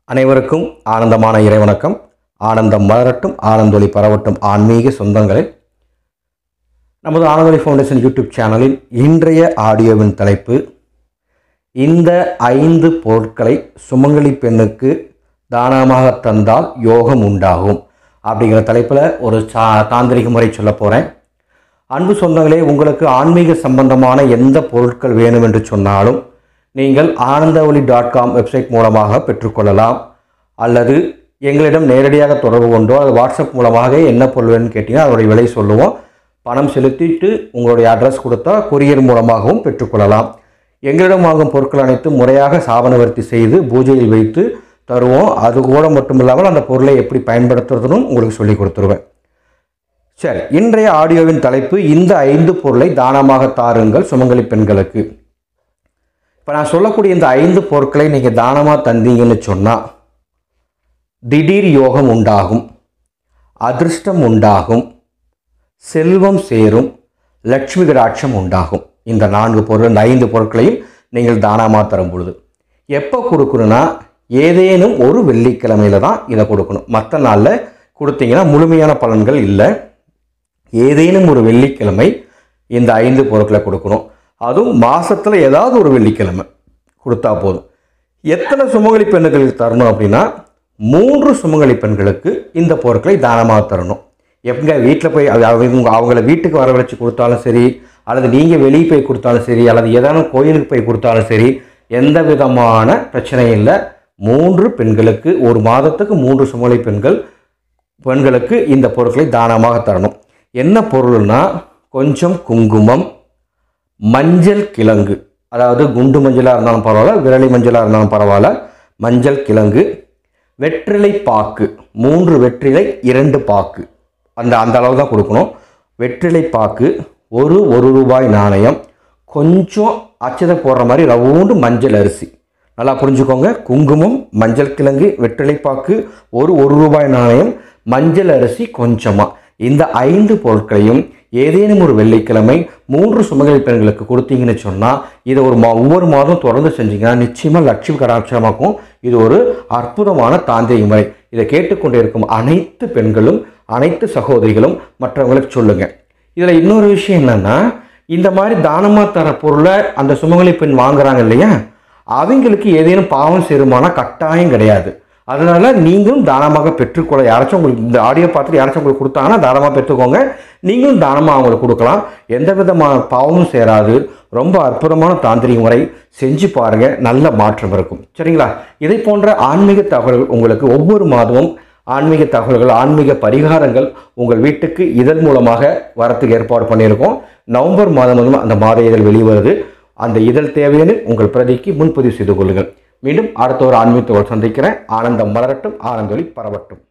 அனைவருக்கும் ஆனந்தமான இறைவணக்கம் ஆனந்தம் மலரட்டும் ஆனந்தொலி பரவட்டும் ஆன்மீக சொந்தங்களே நமது ஆனந்தொலி ஃபவுண்டேஷன் யூடியூப் சேனலில் இன்றைய ஆடியோவின் தலைப்பு இந்த ஐந்து பொருட்களை சுமங்கலி பெண்ணுக்கு தானமாக தந்தால் யோகம் உண்டாகும் அப்படிங்கிற தலைப்பில் ஒரு சா தாந்திரிக முறை சொல்ல போகிறேன் அன்பு சொந்தங்களே உங்களுக்கு ஆன்மீக சம்பந்தமான எந்த பொருட்கள் வேணும் என்று சொன்னாலும் நீங்கள் ஆனந்தவழி டாட் காம் வெப்சைட் மூலமாக பெற்றுக்கொள்ளலாம் அல்லது எங்களிடம் நேரடியாக தொடர்பு கொண்டோ அது வாட்ஸ்அப் மூலமாக என்ன பொருள் வேணும்னு கேட்டிங்கன்னா அதோடைய விலை சொல்லுவோம் பணம் செலுத்திட்டு உங்களுடைய அட்ரஸ் கொடுத்தா கொரியர் மூலமாகவும் பெற்றுக்கொள்ளலாம் எங்களிடம் வாங்கும் பொருட்கள் அனைத்தும் முறையாக சாபனவர்த்தி செய்து பூஜையில் வைத்து தருவோம் அது கூட மட்டும் இல்லாமல் அந்த பொருளை எப்படி பயன்படுத்துறதுன்னு உங்களுக்கு சொல்லி கொடுத்துருவேன் சரி இன்றைய ஆடியோவின் தலைப்பு இந்த ஐந்து பொருளை தானமாக தாருங்கள் சுமங்கலி பெண்களுக்கு இப்போ நான் சொல்லக்கூடிய இந்த ஐந்து பொருட்களை நீங்கள் தானமாக தந்தீங்கன்னு சொன்னால் திடீர் யோகம் உண்டாகும் அதிர்ஷ்டம் உண்டாகும் செல்வம் சேரும் லட்சுமி கடாட்சம் உண்டாகும் இந்த நான்கு பொருள் இந்த ஐந்து பொருட்களையும் நீங்கள் தானமாக தரும் பொழுது எப்போ கொடுக்கணும்னா ஏதேனும் ஒரு வெள்ளிக்கிழமையில தான் இதை கொடுக்கணும் மற்ற நாளில் கொடுத்தீங்கன்னா முழுமையான பலன்கள் இல்லை ஏதேனும் ஒரு வெள்ளிக்கிழமை இந்த ஐந்து பொருட்களை கொடுக்கணும் அதுவும் மாசத்துல ஏதாவது ஒரு வெள்ளிக்கிழமை கொடுத்தா போதும் எத்தனை சுமங்கலி பெண்களுக்கு தரணும் அப்படின்னா மூன்று சுமங்கலி பெண்களுக்கு இந்த பொருட்களை தானமாக தரணும் எப்பங்க வீட்டில் போய் அது அவங்க அவங்கள வீட்டுக்கு வரவழைச்சு கொடுத்தாலும் சரி அல்லது நீங்கள் வெளியே போய் கொடுத்தாலும் சரி அல்லது ஏதானும் கோயிலுக்கு போய் கொடுத்தாலும் சரி எந்த விதமான பிரச்சனையும் இல்லை மூன்று பெண்களுக்கு ஒரு மாதத்துக்கு மூன்று சுமங்கலி பெண்கள் பெண்களுக்கு இந்த பொருட்களை தானமாக தரணும் என்ன பொருள்னா கொஞ்சம் குங்குமம் மஞ்சள் கிழங்கு அதாவது குண்டு மஞ்சளாக இருந்தாலும் பரவாயில்ல விரலி மஞ்சளாக இருந்தாலும் பரவாயில்ல மஞ்சள் கிழங்கு வெற்றிலை பாக்கு மூன்று வெற்றிலை இரண்டு பாக்கு அந்த அந்த அளவு தான் கொடுக்கணும் வெற்றிலை பாக்கு ஒரு ஒரு ரூபாய் நாணயம் கொஞ்சம் அச்சதை போடுற மாதிரி ரவுண்டு மஞ்சள் அரிசி நல்லா புரிஞ்சுக்கோங்க குங்குமம் மஞ்சள் கிழங்கு வெற்றிலைப்பாக்கு ஒரு ஒரு ரூபாய் நாணயம் மஞ்சள் அரிசி கொஞ்சமாக இந்த ஐந்து பொருட்களையும் ஏதேனும் ஒரு வெள்ளிக்கிழமை மூன்று சுமங்கலி பெண்களுக்கு கொடுத்தீங்கன்னு சொன்னால் இதை ஒரு மா ஒவ்வொரு மாதம் தொடர்ந்து செஞ்சீங்கன்னா நிச்சயமாக லட்சுமி கடாட்சமாக்கும் இது ஒரு அற்புதமான தாந்திரிக முறை இதை கேட்டுக்கொண்டு இருக்கும் அனைத்து பெண்களும் அனைத்து சகோதரிகளும் மற்றவங்களுக்கு சொல்லுங்கள் இதில் இன்னொரு விஷயம் என்னென்னா இந்த மாதிரி தானமாக தர பொருளை அந்த சுமங்கலி பெண் வாங்குறாங்க இல்லையா அவங்களுக்கு ஏதேனும் பாவம் சேருமானா கட்டாயம் கிடையாது அதனால நீங்களும் தானமாக பெற்றுக்கொள்ள யாராச்சும் உங்களுக்கு இந்த ஆடியோ பார்த்துட்டு யாராச்சும் உங்களுக்கு கொடுத்தாங்கன்னா தானமாக பெற்றுக்கோங்க நீங்களும் தானமாக அவங்களுக்கு கொடுக்கலாம் எந்த விதமான பாவமும் சேராது ரொம்ப அற்புதமான தாந்திரிக முறை செஞ்சு பாருங்க நல்ல மாற்றம் இருக்கும் சரிங்களா இதை போன்ற ஆன்மீக தகவல்கள் உங்களுக்கு ஒவ்வொரு மாதமும் ஆன்மீக தகவல்கள் ஆன்மீக பரிகாரங்கள் உங்கள் வீட்டுக்கு இதழ் மூலமாக வரத்துக்கு ஏற்பாடு பண்ணியிருக்கோம் நவம்பர் மாதம் முதல் அந்த மாத இதழ் வெளிவருது அந்த இதழ் தேவைன்னு உங்கள் பிரதிக்கு முன்பதிவு செய்து கொள்ளுங்கள் மீண்டும் அடுத்த ஒரு ஆன்மீகத்தோடு சந்திக்கிறேன் ஆனந்தம் மலரட்டும் ஆனந்தொலி பரவட்டும்